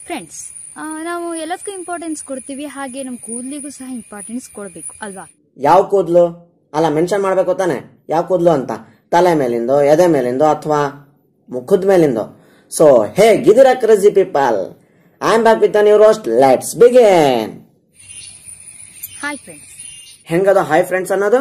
friends ನಾವು ಎಲ್ಲದಕ್ಕೂ importance ಕೊಡ್ತೀವಿ ಹಾಗೆ ನಮ್ಮ ಕೂದಲಿಗೂ ಸಹ ಇಂಪಾರ್ಟೆನ್ಸ್ ಕೊಡಬೇಕು ಅಲ್ವಾ ಯಾವ ಕೂದಲು ಅಲ್ಲ ಮೆನ್ಷನ್ ಮಾಡ್ಬೇಕು ತಾನೆ ಯಾವ ಕೂದಲು ಅಂತ ತಲೆ ಮೇಲಿಂದೋ ಎದೆ ಮೇಲಿಂದೋ ಅಥವಾ ಮುಖದ ಮೇಲಿಂದೋ ಸೊ ಹೇ ಗಿದಿರ crazy people I am back with new roast let's begin hi friends ಹೆಂಗದ ಹಾಯ್ ಫ್ರೆಂಡ್ಸ್ ಅನ್ನೋದು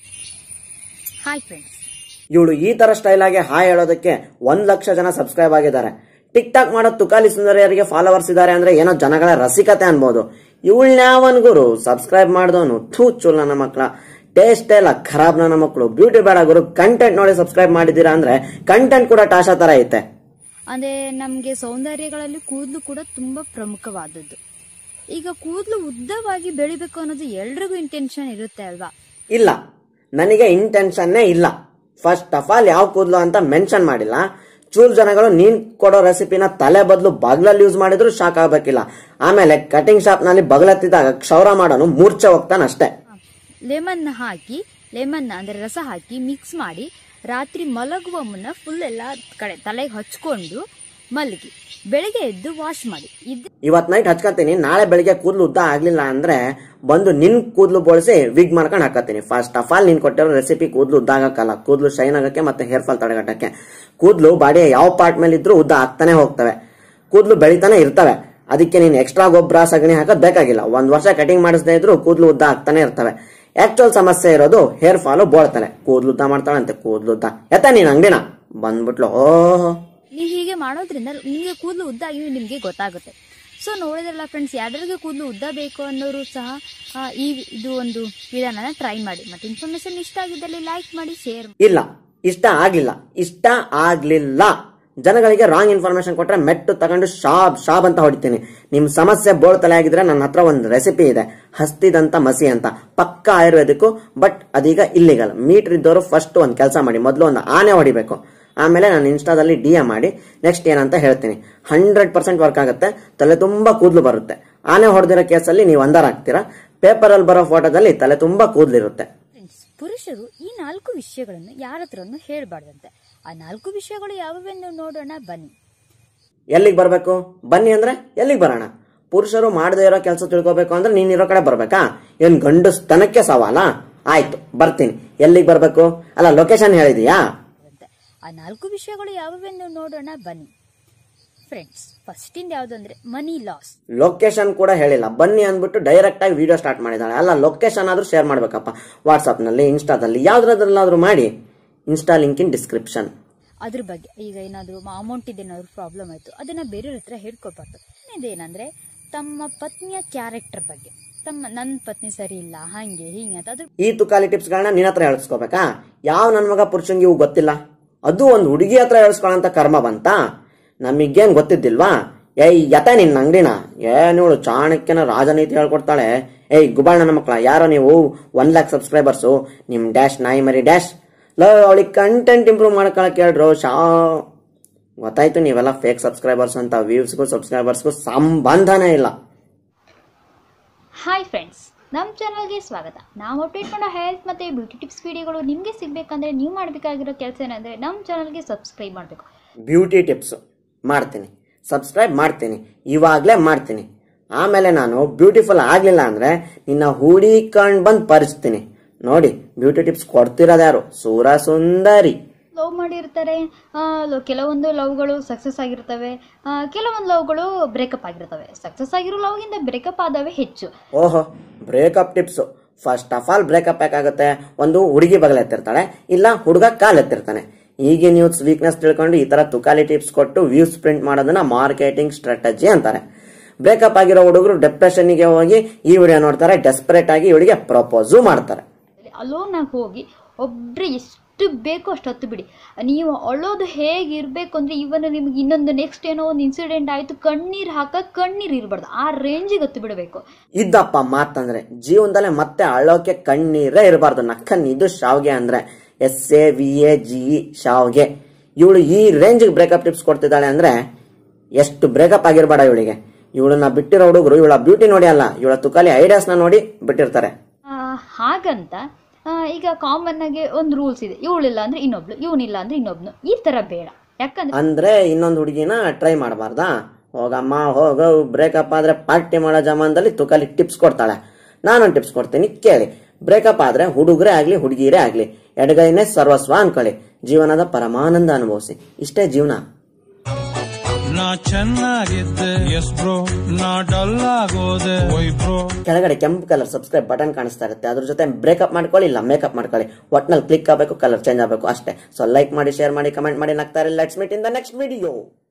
ಹಾಯ್ ಫ್ರೆಂಡ್ಸ್ ಇವಳು ಈ ತರ ಸ್ಟೈಲ್ ಆಗಿ ಹಾಯ್ ಹೇಳೋದಕ್ಕೆ ಒಂದ್ ಲಕ್ಷ ಜನ ಸಬ್ಸ್ಕ್ರೈಬ್ ಆಗಿದ್ದಾರೆ ಟಿಕ್ ಟಾಕ್ ಮಾಡೋ ತುಕಾಲಿ ಸುಂದರಿಯರಿಗೆ ಫಾಲೋವರ್ಸ್ ಇದ್ದಾರೆ ಅಂದ್ರೆ ಏನೋ ಜನಗಳ ರಸಿಕತೆ ಅನ್ಬೋದು ಇವಳ್ನ್ಯಾವನ್ ಗುರು ಸಬ್ಸ್ಕ್ರೈಬ್ ಮಾಡಿದವನು ಥೂ ಚೂಲ್ ನನ್ನ ಮಕ್ಕಳ ಟೇಸ್ಟ್ ಇಲ್ಲ ಖರಾಬ್ ನನ್ನ ಮಕ್ಕಳು ಬ್ಯೂಟಿ ಬೇಡ ಗುರು ಕಂಟೆಂಟ್ ನೋಡಿ ಸಬ್ಸ್ಕ್ರೈಬ್ ಮಾಡಿದ್ದೀರಾ ಅಂದ್ರೆ ಕಂಟೆಂಟ್ ಕೂಡ ಟಾಶಾ ತರ ಐತೆ ಅಂದ್ರೆ ನಮಗೆ ಸೌಂದರ್ಯಗಳಲ್ಲಿ ಕೂದಲು ಕೂಡ ತುಂಬಾ ಪ್ರಮುಖವಾದದ್ದು ಈಗ ಕೂದಲು ಉದ್ದವಾಗಿ ಬೆಳಿಬೇಕು ಅನ್ನೋದು ಎಲ್ರಿಗೂ ಇಂಟೆನ್ಷನ್ ಇರುತ್ತೆ ಅಲ್ವಾ ಇಲ್ಲ ನನಗೆ ಇಂಟೆನ್ಷನ್ನೇ ಇಲ್ಲ ಫಸ್ಟ್ ಆಫ್ ಆಲ್ ಯಾವ ಕೂದಲು ಅಂತ ಮೆನ್ಷನ್ ಮಾಡಿಲ್ಲ ಚೂಲ್ ಜನಗಳು ನೀನ್ ಕೊಡೋ ರೆಸಿಪಿನ ತಲೆ ಬದಲು ಬಗ್ಲಲ್ಲಿ ಯೂಸ್ ಮಾಡಿದ್ರು ಶಾಕ್ ಆಗ್ಬೇಕಿಲ್ಲ ಆಮೇಲೆ ಕಟಿಂಗ್ ಶಾಪ್ ನಲ್ಲಿ ಬಗಲತ್ತಿದಾಗ ಕ್ಷೌರ ಮಾಡೋನು ಮೂರ್ಛೆ ಹೋಗ್ತಾನಷ್ಟೇ ಲೆಮನ್ ಹಾಕಿ ಲೆಮನ್ ಅಂದ್ರೆ ರಸ ಹಾಕಿ ಮಿಕ್ಸ್ ಮಾಡಿ ರಾತ್ರಿ ಮಲಗುವ ಮುನ್ನ ಫುಲ್ ಎಲ್ಲ ಕಡೆ ತಲೆಗೆ ಹಚ್ಕೊಂಡು ಮಲಗಿ ಬೆಳಗ್ಗೆ ಎದ್ದು ವಾಶ್ ಮಾಡಿ ಇದು ಇವತ್ ನೈಟ್ ಹಚ್ಕೊತೀನಿ ನಾಳೆ ಬೆಳಿಗ್ಗೆ ಕೂದಲು ಉದ್ದ ಆಗ್ಲಿಲ್ಲ ಅಂದ್ರೆ ಬಂದು ನಿನ್ ಕೂದಲು ಬೋಳಿಸಿ ವಿಗ್ ಮಾಡ್ಕೊಂಡು ಹಾಕತ್ತೀನಿ ಫಸ್ಟ್ ಆಫ್ ಆಲ್ ನೀನ್ ಕೊಟ್ಟಿರೋ ರೆಸಿಪಿ ಕೂದಲು ಉದ್ದ ಆಗಕ್ಕಲ್ಲ ಕೂದಲು ಶೈನ್ ಆಗಕ್ಕೆ ಮತ್ತೆ ಹೇರ್ ಫಾಲ್ ತಡೆಗಟ್ಟಕ್ಕೆ ಕೂದಲು ಬಾಡಿಯ ಯಾವ ಪಾರ್ಟ್ ಮೇಲೆ ಇದ್ರೂ ಉದ್ದ ಆಗ್ತಾನೆ ಹೋಗ್ತವೆ ಕೂದಲು ಬೆಳಿತಾನೆ ಇರ್ತವೆ ಅದಕ್ಕೆ ನೀನ್ ಎಕ್ಸ್ಟ್ರಾ ಗೊಬ್ಬರ ಸಗಣಿ ಹಾಕೋದ್ ಬೇಕಾಗಿಲ್ಲ ಒಂದ್ ವರ್ಷ ಕಟಿಂಗ್ ಮಾಡಿಸದೇ ಇದ್ರು ಕೂದಲು ಉದ್ದ ಆಗ್ತಾನೆ ಇರ್ತವೆ ಆಕ್ಚುಯಲ್ ಸಮಸ್ಯೆ ಇರೋದು ಹೇರ್ ಫಾಲು ಬೋಳ್ತಾನೆ ಕೂದಲು ಉದ್ದ ಮಾಡ್ತಾಳಂತೆ ಕೂದಲು ಉದ್ದ ಎತ್ತ ನೀನ್ ಅಂಗಡಿನ ಬಂದ್ಬಿಟ್ಲು ಓಹ್ ನೀವು ಹೀಗೆ ಮಾಡೋದ್ರಿಂದ ನಿಮಗೆ ಕೂದಲು ಉದ್ದ ಆಗಿ ನಿಮಗೆ ಗೊತ್ತಾಗುತ್ತೆ ಸೊ ನೋಡಿದ್ರಲ್ಲ ಫ್ರೆಂಡ್ಸ್ ಯಾರ್ಯಾರಿಗೆ ಕೂದಲು ಉದ್ದ ಬೇಕು ಅನ್ನೋರು ಸಹ ಆ, ಈ ಇದು ಒಂದು ವಿಧಾನನ ಟ್ರೈ ಮಾಡಿ ಮತ್ತೆ ಇನ್ಫಾರ್ಮೇಶನ್ ಇಷ್ಟ ಆಗಿದ್ದಲ್ಲಿ ಲೈಕ್ ಮಾಡಿ ಶೇರ್ ಇಲ್ಲ ಇಷ್ಟ ಆಗ್ಲಿಲ್ಲ ಇಷ್ಟ ಆಗ್ಲಿಲ್ಲ ಜನಗಳಿಗೆ ರಾಂಗ್ ಇನ್ಫಾರ್ಮೇಶನ್ ಕೊಟ್ರೆ ಮೆಟ್ಟು ತಗೊಂಡು ಶಾಬ್ ಶಾಬ್ ಅಂತ ಹೊಡಿತೀನಿ ನಿಮ್ ಸಮಸ್ಯೆ ಬೋಳ್ತಲೆ ಆಗಿದ್ರೆ ನನ್ನ ಹತ್ರ ಒಂದು ರೆಸಿಪಿ ಇದೆ ಹಸ್ತಿದಂತ ಮಸಿ ಅಂತ ಪಕ್ಕ ಆಯುರ್ವೇದಿಕ್ಕು ಬಟ್ ಅದೀಗ ಇಲ್ಲಿಗಲ್ ಮೀಟರ್ ಇದ್ದವರು ಫಸ್ಟ್ ಒಂದು ಕೆಲಸ ಮಾಡಿ ಮೊದಲು ಒಂದು ಆನೆ ಹೊಡಿಬೇಕು ಆಮೇಲೆ ನಾನು ಇನ್ಸ್ಟಾದಲ್ಲಿ ಡಿ ಎಂ ಮಾಡಿ ನೆಕ್ಸ್ಟ್ ಏನಂತ ಹೇಳ್ತೀನಿ ಹಂಡ್ರೆಡ್ ಪರ್ಸೆಂಟ್ ವರ್ಕ್ ಆಗುತ್ತೆ ತಲೆ ತುಂಬಾ ಕೂದಲು ಬರುತ್ತೆ ಆನೆ ಹೊಡೆದಿರೋ ಕೇಸಲ್ಲಿ ನೀವು ಅಂದರ್ ಆಗ್ತೀರಾ ಪೇಪರಲ್ಲಿ ಬರೋ ಫೋಟೋದಲ್ಲಿ ತಲೆ ತುಂಬಾ ಕೂದಲಿರುತ್ತೆ ಫ್ರೆಂಡ್ಸ್ ಪುರುಷರು ಈ ನಾಲ್ಕು ವಿಷಯಗಳನ್ನು ಯಾರ ಹತ್ರನೂ ಹೇಳ್ಬಾರ್ದಂತೆ ಆ ನಾಲ್ಕು ವಿಷಯಗಳು ಯಾವುವೆಂದು ನೋಡೋಣ ಬನ್ನಿ ಎಲ್ಲಿಗೆ ಬರಬೇಕು ಬನ್ನಿ ಅಂದ್ರೆ ಎಲ್ಲಿಗೆ ಬರೋಣ ಪುರುಷರು ಮಾಡದೇ ಇರೋ ಕೆಲಸ ತಿಳ್ಕೊಬೇಕು ಅಂದ್ರೆ ನೀನ್ ಇರೋ ಕಡೆ ಬರ್ಬೇಕಾ ಏನ್ ಗಂಡಸ್ತನಕ್ಕೆ ಸವಾಲಾ ಆಯ್ತು ಬರ್ತೀನಿ ಎಲ್ಲಿಗೆ ಬರ್ಬೇಕು ಅಲ್ಲ ಲೊಕೇಶನ್ ಹೇಳಿದೀಯಾ ಅಂತೆ ಆ ನಾಲ್ಕು ವಿಷಯಗಳು ಯಾವುವೆಂದು ನೋಡೋಣ ಬನ್ನಿ ಫ್ರೆಂಡ್ಸ್ ಫಸ್ಟಿಂದ ಯಾವುದಂದ್ರೆ ಮನಿ ಲಾಸ್ ಲೊಕೇಶನ್ ಕೂಡ ಹೇಳಿಲ್ಲ ಬನ್ನಿ ಅಂದ್ಬಿಟ್ಟು ಡೈರೆಕ್ಟ್ ಆಗಿ ವಿಡಿಯೋ ಸ್ಟಾರ್ಟ್ ಮಾಡಿದಾಳೆ ಅಲ್ಲ ಲೊಕೇಶನ್ ಆದ್ರೂ ಶೇರ್ ಮಾಡ್ಬೇಕಪ್ಪ ವಾಟ್ಸ್ಆಪ್ ನಲ್ಲಿ ಇನ್ಸ್ಟಾದಲ್ಲಿ ಯಾವ್ದ್ರದ್ರಲ್ಲಾದ್ರೂ ಮಾಡಿ ಇನ್ಸ್ಟಾ ಲಿಂಕ್ ಇನ್ ಡಿಸ್ಕ್ರಿಪ್ಷನ್ ಅದ್ರ ಬಗ್ಗೆ ಈಗ ಏನಾದರೂ ಅಮೌಂಟ್ ಇದೇನಾದ್ರು ಪ್ರಾಬ್ಲಮ್ ಆಯಿತು ಅದನ್ನ ಬೇರೆಯವ್ರ ಹತ್ರ ಹೇಳ್ಕೊಬಾರ್ದು ಇದೇನಂದ್ರೆ ತಮ್ಮ ಪತ್ನಿಯ ಕ್ಯಾರೆಕ್ಟರ್ ಬಗ್ಗೆ ತಮ್ಮ ನನ್ನ ಪತ್ನಿ ಸರಿ ಇಲ್ಲ ಹಂಗೆ ಹಿಂಗೆ ಅಂತ ಅದ್ರ ಈ ತುಕಾಲಿ ಟಿಪ್ಸ್ಗಳನ್ನ ನಿನ್ನ ಹತ್ರ ಹೇಳ್ಸ್ಕೋಬೇಕಾ ಯಾವ ನನ್ ಮಗ ಪುರುಷಂಗೆ ಇವು ಗೊತ್ತಿಲ್ಲ ಅದು ಒಂದು ಹುಡುಗಿ ಹತ್ರ ಹೇಳ್ಸ್ಕೊಳ್ಳೋಂತ ಕರ್ಮ ಬಂತ ನಮಗೇನ್ ಗೊತ್ತಿದ್ದಿಲ್ವಾ ಏಯ್ ಯತ ನಿನ್ನ ಅಂಗಡಿನ ಏನಿವಳು ಚಾಣಕ್ಯನ ರಾಜನೀತಿ ಹೇಳ್ಕೊಡ್ತಾಳೆ ಏಯ್ ಗುಬಾಳ್ ನನ್ನ ಮಕ್ಕಳ ಯಾರೋ ನೀವು ಒನ್ ಲ್ಯಾಕ್ ಸಬ್ಸ್ಕ್ರೈಬರ್ಸು ನಿಮ್ ಡ್ಯಾಶ್ ನಾಯಿ ಮರಿ ಡ್ಯಾಶ್ ಲೋ ಅವಳಿಗೆ ಕಂಟೆಂಟ್ ಇಂಪ್ರೂವ್ ಮಾಡ್ಕೊಳಕ್ ಹೇಳ್ರು ಶಾ ಗೊತ್ತಾಯ್ತು ನೀವೆಲ್ಲ ಫೇಕ್ ಸಬ್ಸ್ಕ್ರೈಬರ್ಸ್ ಅಂತ ವ್ಯೂಸ್ಗೂ ಸಬ್ಸ್ಕ್ರೈಬರ್ಸ್ಗೂ ಸಂಬಂಧನೇ ಇಲ್ಲ ಹಾಯ್ ಫ್ರೆಂಡ್ಸ್ ನಮ್ಮ ಚಾನಲ್ಗೆ ಸ್ವಾಗತ ನಾವು ಅಪ್ಡೇಟ್ ಮಾಡೋ ಹೆಲ್ತ್ ಮತ್ತು ಬ್ಯೂಟಿ ಟಿಪ್ಸ್ ವಿಡಿಯೋಗಳು ನಿಮಗೆ ಸಿಗಬೇಕಂದ್ರೆ ನೀವು ಮಾಡಬೇಕಾಗಿರೋ ಕೆಲಸ ಏನಂದರೆ ನಮ್ಮ ಚಾನಲ್ಗೆ ಸಬ್ಸ್ಕ್ರೈಬ್ ಮಾಡಬೇಕು ಬ್ಯೂಟಿ ಟಿಪ್ಸ್ ಮಾಡ್ತೀನಿ ಸಬ್ಸ್ಕ್ರೈಬ್ ಮಾಡ್ತೀನಿ ಇವಾಗಲೇ ಮಾಡ್ತೀನಿ ಆಮೇಲೆ ನಾನು ಬ್ಯೂಟಿಫುಲ್ ಆಗಲಿಲ್ಲ ಅಂದರೆ ನಿನ್ನ ಹುಡಿಕೊಂಡು ಬಂದು ಪರಿಸ್ತೀನಿ ನೋಡಿ ಬ್ಯೂಟಿ ಟಿಪ್ಸ್ ಕೊಡ್ತಿರೋದು ಯಾರು ಸೂರ ಸುಂದರಿ ಲವ್ ಮಾಡಿರ್ತಾರೆ ಆ, lo- ಕೆಲವೊಂದು ಲವ್ಗಳು ಸಕ್ಸಸ್ ಆಗಿರ್ತವೆ ಆ, ಕೆಲವೊಂದು ಲವ್ಗಳು ಬ್ರೇಕಪ್ ಆಗಿರ್ತವೆ ಸಕ್ಸಸ್ ಆಗಿರೋ ಲವ್ಗಿಂತ ಬ್ರೇಕಪ್ ಆದವೇ ಹೆಚ್ಚು ಓಹೋ breakup tips first of all breakup ಯಾಕಾಗುತ್ತೆ ಒಂದು ಹುಡುಗಿ ಬಗಲ್ ಎತ್ತಿರ್ತಾಳೆ ಇಲ್ಲ ಹುಡುಗ ಕಾಲ್ ಎತ್ತಿರ್ತಾನೆ ಈಗಿನ ನ್ಯೂಸ್ ವೀಕ್ನೆಸ್ ತಿಳ್ಕೊಂಡು ಈ ತರ ತುಕಾಲಿ ಟಿಪ್ಸ್ ಕೊಟ್ಟು ವ್ಯೂಸ್ ಪ್ರಿಂಟ್ ಮಾಡೋದನ್ನ ಮಾರ್ಕೆಟಿಂಗ್ ಸ್ಟ್ರಾಟಜಿ ಅಂತಾರೆ ಬ್ರೇಕಪ್ ಆಗಿರೋ ಹುಡುಗರು ಡಿಪ್ರೆಷನ್ಗೆ ಹೋಗಿ ಈ ವಿಡಿಯೋ ನೋಡ್ತಾರೆ ಡೆಸ್ಪರೇಟ್ ಆಗಿ ಇವಳಿಗೆ ಪ್ರಪೋಸು ಮಾಡ್ತಾರೆ ಅಲೋನ್ ಆಗಿ ಹೋಗಿ ಒಬ್ಬರೇ ಎಷ್ಟು ಬೇಕೋ ಅಷ್ಟು ಹತ್ತು ಬಿಡಿ ನೀವು ಅಳೋದು ಹೇಗಿರಬೇಕು ಅಂದರೆ ಇವನ್ ನಿಮ್ಗೆ ಇನ್ನೊಂದು ನೆಕ್ಸ್ಟ್ ಏನೋ ಒಂದು ಇನ್ಸಿಡೆಂಟ್ ಆಯಿತು ಕಣ್ಣೀರು ಹಾಕ ಕಣ್ಣೀರು ಇರಬಾರ್ದು ಆ ರೇಂಜಿಗೆ ಹತ್ತು ಬಿಡಬೇಕು ಇದ್ದಪ್ಪ ಮಾತಂದ್ರೆ ಜೀವನದಲ್ಲೇ ಮತ್ತೆ ಅಳೋಕೆ ಕಣ್ಣೀರೇ ಇರಬಾರ್ದು ನಕ್ಕನ್ ಇದು ಶಾವ್ಗೆ ಅಂದ್ರೆ S A V A G E ಶಾವ್ಗೆ ಇವಳು ಈ ರೇಂಜ್ಗೆ ಬ್ರೇಕಪ್ ಟಿಪ್ಸ್ ಕೊಡ್ತಿದ್ದಾಳೆ ಅಂದ್ರೆ ಎಷ್ಟು ಬ್ರೇಕಪ್ ಆಗಿರ್ಬೇಡ ಇವಳಿಗೆ ಇವಳನ್ನ ಬಿಟ್ಟಿರೋ ಹುಡುಗರು ಇವಳ ಬ್ಯೂಟಿ ನೋಡಿ ಅಲ್ಲ ಇವಳ ತುಕಾಲಿ ಐಡಿಯಾಸ್ನ ನೋಡಿ ಬಿಟ್ಟಿರ್ತಾರೆ ಆ, ಹಾಗಂತ ಆ, ಈಗ ಕಾಮನ್ ಆಗಿ ಒಂದು ರೂಲ್ಸ್ ಇದೆ ಇವಳಿಲ್ಲ ಅಂದ್ರೆ ಇನ್ನೊಬ್ಳು ಇವನಿಲ್ಲ ಅಂದ್ರೆ ಇನ್ನೊಬ್ನು ಈ ತರ ಬೇಡ ಯಾಕಂದ್ರೆ ಅಂದ್ರೆ ಇನ್ನೊಂದು ಹುಡುಗಿನ ಟ್ರೈ ಮಾಡಬಾರ್ದಾ ಹೋಗಮ್ಮ ಹೋಗು ಬ್ರೇಕಪ್ ಆದ್ರೆ ಪಾರ್ಟಿ ಮಾಡೋ ಜಮಾನದಲ್ಲಿ ತುಕಲಿ ಟಿಪ್ಸ್ ಕೊಡ್ತಾಳೆ ನಾನೊಂದು ಟಿಪ್ಸ್ ಕೊಡ್ತೀನಿ ಕೇಳಿ ಬ್ರೇಕಪ್ ಆದ್ರೆ ಹುಡುಗರೇ ಆಗ್ಲಿ ಹುಡುಗಿರೇ ಆಗ್ಲಿ ಎಡಗೈನೇ ಸರ್ವಸ್ವ ಅನ್ಕೊಳ್ಳಿ ಜೀವನದ ಪರಮಾನಂದ ಅನುಭವಿಸಿ ಇಷ್ಟೇ ಜೀವನ ನಾ ಚೆನ್ನಾಗಿದ್ದೆ ಎಸ್ ಬ್ರೋ ನಾ ಡಲ್ ಆಗೋದೆ ಒಯ್ ಬ್ರೋ ಕೆಳಗಡೆ ಕೆಂಪು ಕಲರ್ ಸಬ್ಸ್ಕ್ರೈಬ್ ಬಟನ್ ಕಾಣಿಸ್ತಾ ಇರುತ್ತೆ ಅದ್ರ ಜೊತೆ ಬ್ರೇಕಪ್ ಮಾಡ್ಕೊಳ್ಳಿ ಇಲ್ಲ ಮೇಕಪ್ ಮಾಡ್ಕೊಳ್ಳಿ ಒಟ್ನಲ್ಲಿ ಕ್ಲಿಕ್ ಆಗಬೇಕು ಕಲರ್ ಚೇಂಜ್ ಆಗಬೇಕು ಅಷ್ಟೇ ಸೊ ಲೈಕ್ ಮಾಡಿ ಶೇರ್ ಮಾಡಿ ಕಮೆಂಟ್ ಮಾಡಿ ನಗ್ತಾರೆ let's meet in the next video